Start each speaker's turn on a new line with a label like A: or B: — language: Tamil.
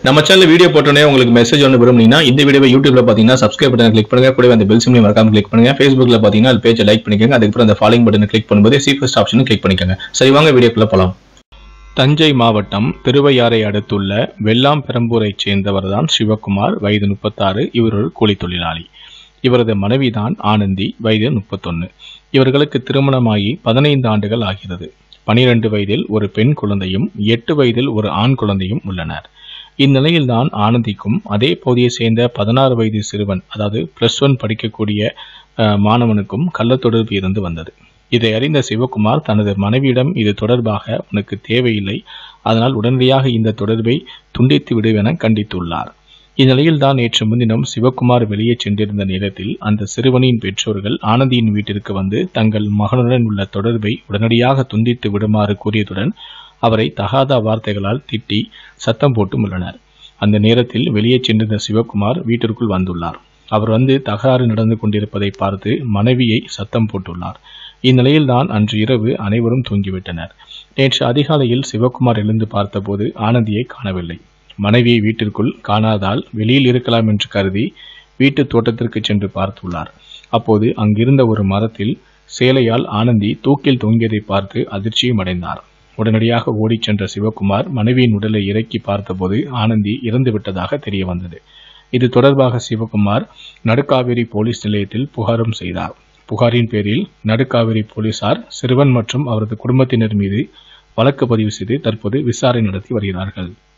A: நம்ம சேனல் வீடியோ போட்டோன்னே உங்களுக்கு மெசேஜ் ஒன்று விரும்புனீங்கன்னா இந்த வீடியோவை யூடியூப்ல பார்த்தீங்கன்னா சப்ஸ்கிரைப் பட்டன் கிளிக் பண்ணுங்க கூடவே அந்த பெல் சிம்லையும் மறக்காம கிளிக் பண்ணுங்க ஃபேஸ்புக்ல பார்த்தீங்கன்னா அது பேஜை லைக் பண்ணிக்கோங்க அதுக்கப்புறம் அந்த ஃபாலோயிங் பட்டனை கிளிக் பண்ணும்போது சீஃபஸ்ட் ஆப்ஷனும் கிளிக் பண்ணிக்கோங்க சரி வாங்க வீடியோக்குள்ள போலாம் தஞ்சை மாவட்டம் திருவையாறை அடுத்துள்ள வெள்ளாம் பெரம்பூரைச் சேர்ந்தவர்தான் சிவகுமார் வயது முப்பத்தாறு இவர் ஒரு கூலி தொழிலாளி இவரது மனைவிதான் ஆனந்தி வயது முப்பத்தொன்னு இவர்களுக்கு திருமணமாகி பதினைந்து ஆண்டுகள் ஆகிறது பனிரெண்டு வயதில் ஒரு பெண் குழந்தையும் எட்டு வயதில் ஒரு ஆண் குழந்தையும் உள்ளனர் இந்நிலையில்தான் ஆனந்திக்கும் அதே பகுதியை சேர்ந்த பதினாறு வயது சிறுவன் அதாவது பிளஸ் ஒன் படிக்கக்கூடிய அஹ், மாணவனுக்கும் கள்ள தொடர்பு இருந்து வந்தது இதை அறிந்த சிவகுமார் தனது மனைவியிடம் இது தொடர்பாக உனக்கு தேவையில்லை அதனால் உடனடியாக இந்த தொடர்பை துண்டித்து விடுவென கண்டித்துள்ளார் இந்நிலையில்தான் நேற்று முன்தினம் சிவகுமார் வெளியே சென்றிருந்த நேரத்தில் அந்த சிறுவனின் பெற்றோர்கள் ஆனந்தியின் வீட்டிற்கு வந்து தங்கள் மகனுடன் உள்ள தொடர்பை உடனடியாக துண்டித்து விடுமாறு கூறியதுடன் அவரை தகாத வார்த்தைகளால் திட்டி சத்தம் போட்டும் உள்ளனர் அந்த நேரத்தில் வெளியே சென்றிருந்த சிவகுமார் வீட்டிற்குள் வந்துள்ளார் அவர் வந்து தகராறு நடந்து கொண்டிருப்பதை பார்த்து மனைவியை சத்தம் போட்டுள்ளார் இந்நிலையில்தான் அன்று இரவு அனைவரும் தூங்கிவிட்டனர் நேற்று அதிகாலையில் சிவகுமார் எழுந்து பார்த்தபோது ஆனந்தியை காணவில்லை மனைவியை வீட்டிற்குள் காணாதால் வெளியில் இருக்கலாம் என்று கருதி வீட்டு தோட்டத்திற்கு சென்று பார்த்துள்ளார் அப்போது அங்கிருந்த ஒரு மரத்தில் சேலையால் ஆனந்தி தூக்கில் தொங்கியதை பார்த்து அதிர்ச்சியும் அடைந்தார் உடனடியாக ஓடிச் சென்ற சிவகுமார் மனைவியின் உடலை இறக்கி பார்த்தபோது ஆனந்தி இறந்து விட்டதாக தெரிய வந்தது இது தொடர்பாக சிவகுமார் நடுக்காவேரி போலீஸ் நிலையத்தில் புகாரும் செய்தார் புகாரின் பேரில் நடுக்காவேரி போலீசார் சிறுவன் மற்றும் அவரது குடும்பத்தினர் மீது வழக்கு பதிவு செய்து தற்போது விசாரணை நடத்தி வருகிறார்கள்